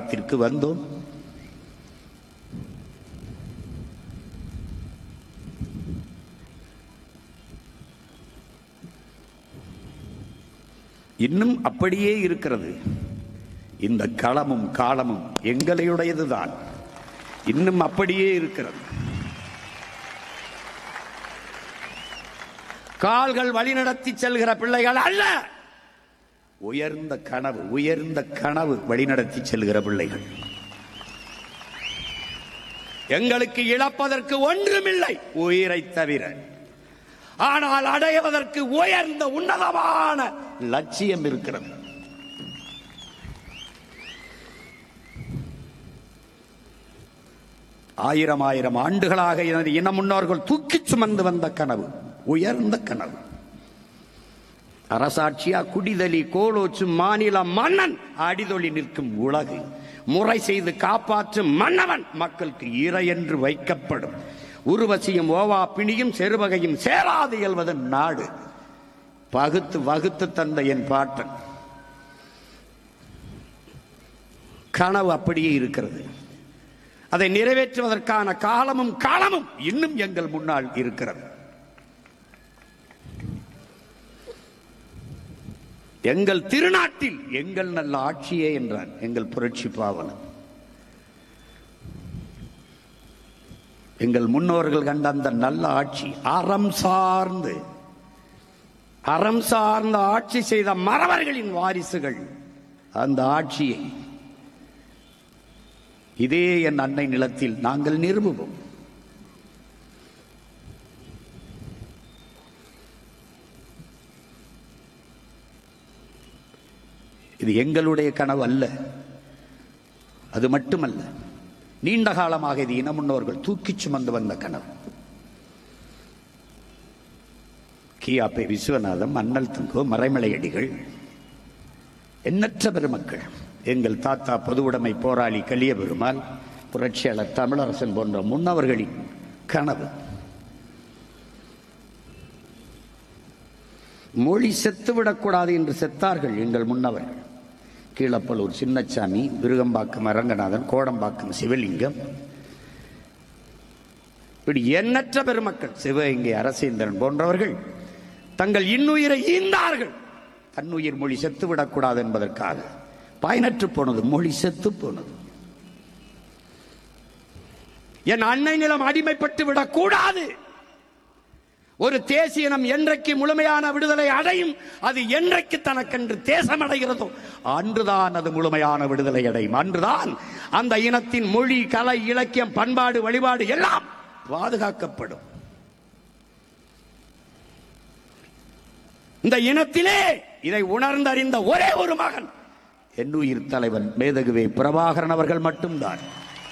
களத்திற்கு வந்தோம் இன்னும் அப்படியே இருக்கிறது இந்த களமும் காலமும் எங்களையுடையதுதான் இன்னும் அப்படியே இருக்கிறது கால்கள் வழிநடத்தி செல்கிற பிள்ளைகள் அல்ல உயர்ந்த கனவு உயர்ந்த கனவு வழிநடத்தி செல்கிற பிள்ளைகள் எங்களுக்கு இழப்பதற்கு ஒன்றுமில்லை உயிரை தவிர ஆனால் அடைவதற்கு உயர்ந்த உன்னதமான லட்சியம் இருக்கிறது ஆயிரம் ஆயிரம் ஆண்டுகளாக எனது இன முன்னோர்கள் தூக்கிச் சுமந்து வந்த கனவு உயர்ந்த கனவு அரசாட்சியா குடிதலி கோலோச்சும் மாநில மன்னன் அடிதொழி நிற்கும் உலகு முறை செய்து காப்பாற்றும் மன்னவன் மக்களுக்கு இறை என்று வைக்கப்படும் உருவசியும் ஓவா பிணியும் செருவகையும் சேராது இயல்வது நாடு பகுத்து வகுத்து தந்த என் பாட்டன் கனவு அப்படியே இருக்கிறது அதை நிறைவேற்றுவதற்கான காலமும் காலமும் இன்னும் எங்கள் முன்னால் இருக்கிறது எங்கள் திருநாட்டில் எங்கள் நல்ல ஆட்சியே என்றான் எங்கள் புரட்சி பாவலன் எங்கள் முன்னோர்கள் கண்ட அந்த நல்ல ஆட்சி அறம் சார்ந்து அறம் சார்ந்த ஆட்சி செய்த மறவர்களின் வாரிசுகள் அந்த ஆட்சியை இதே என் அன்னை நிலத்தில் நாங்கள் நிறுவுவோம் இது எங்களுடைய கனவு அல்ல அது மட்டுமல்ல நீண்ட காலமாக இது இன முன்னோர்கள் தூக்கிச் சுமந்து வந்த கனவு கியாப்பை விஸ்வநாதம் அண்ணல் தங்கோ மறைமலையடிகள் எண்ணற்ற பெருமக்கள் எங்கள் தாத்தா பொதுவுடைமை போராளி கலிய பெருமாள் புரட்சியாளர் தமிழரசன் போன்ற முன்னவர்களின் கனவு மொழி செத்துவிடக்கூடாது என்று செத்தார்கள் எங்கள் முன்னவர்கள் கீழப்பலூர் சின்னச்சாமி விருகம்பாக்கம் அரங்கநாதன் கோடம்பாக்கம் சிவலிங்கம் இப்படி எண்ணற்ற பெருமக்கள் சிவகங்கை அரசேந்திரன் போன்றவர்கள் தங்கள் இன்னுயிரை ஈந்தார்கள் தன்னுயிர் மொழி செத்துவிடக்கூடாது என்பதற்காக பயனற்று போனது மொழி செத்து போனது என் அன்னை நிலம் அடிமைப்பட்டு விடக்கூடாது ஒரு தேசியனம் என்றைக்கு முழுமையான விடுதலை அடையும் அது என்றைக்கு தனக்கென்று தேசம் அடைகிறதோ அன்றுதான் அது முழுமையான விடுதலை அடையும் அன்றுதான் அந்த இனத்தின் மொழி கலை இலக்கியம் பண்பாடு வழிபாடு எல்லாம் பாதுகாக்கப்படும் இந்த இனத்திலே இதை உணர்ந்தறிந்த ஒரே ஒரு மகன் என்னுயிர் தலைவன் மேதகுவே பிரபாகரன் அவர்கள் மட்டும்தான்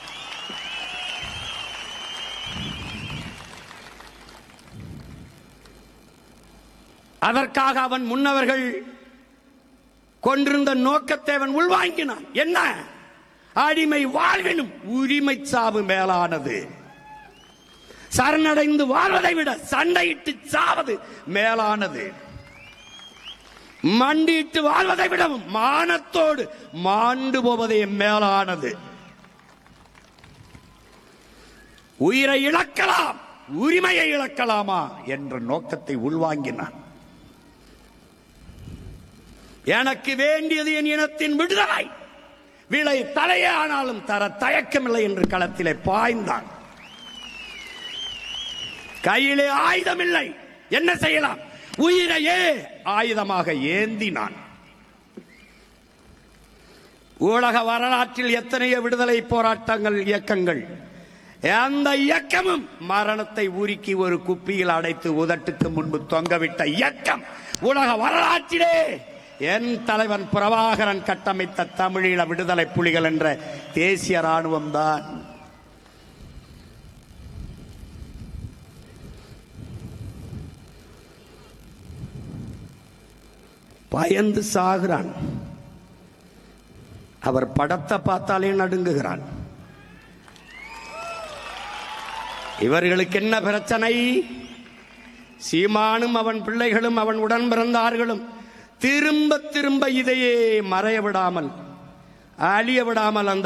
அதற்காக அவன் முன்னவர்கள் கொண்டிருந்த நோக்கத்தை அவன் உள்வாங்கினான் என்ன அடிமை வாழ்வினும் உரிமை சாவு மேலானது சரணடைந்து வாழ்வதை விட சண்டையிட்டு சாவது மேலானது மண்டியிட்டு வாழ்வதை விடவும் மானத்தோடு மாண்டு போவதே மேலானது உயிரை இழக்கலாம் உரிமையை இழக்கலாமா என்ற நோக்கத்தை உள்வாங்கினான் எனக்கு வேண்டியது என் இனத்தின் விடுதலை விலை தலையே ஆனாலும் தர தயக்கமில்லை என்று களத்திலே பாய்ந்தான் கையிலே ஆயுதமில்லை என்ன செய்யலாம் உயிரையே ஆயுதமாக ஏந்தினான் உலக வரலாற்றில் எத்தனையோ விடுதலை போராட்டங்கள் இயக்கங்கள் அந்த இயக்கமும் மரணத்தை உருக்கி ஒரு குப்பியில் அடைத்து உதட்டுக்கு முன்பு தொங்கவிட்ட இயக்கம் உலக வரலாற்றிலே என் தலைவன் பிரபாகரன் கட்டமைத்த தமிழீழ விடுதலை புலிகள் என்ற தேசிய ராணுவம் தான் பயந்து சாகிறான் அவர் படத்தை பார்த்தாலே நடுங்குகிறான் இவர்களுக்கு என்ன பிரச்சனை சீமானும் அவன் பிள்ளைகளும் அவன் உடன் பிறந்தார்களும் திரும்ப திரும்ப இதையே மறைய விடாமல் அழிய விடாமல் அந்த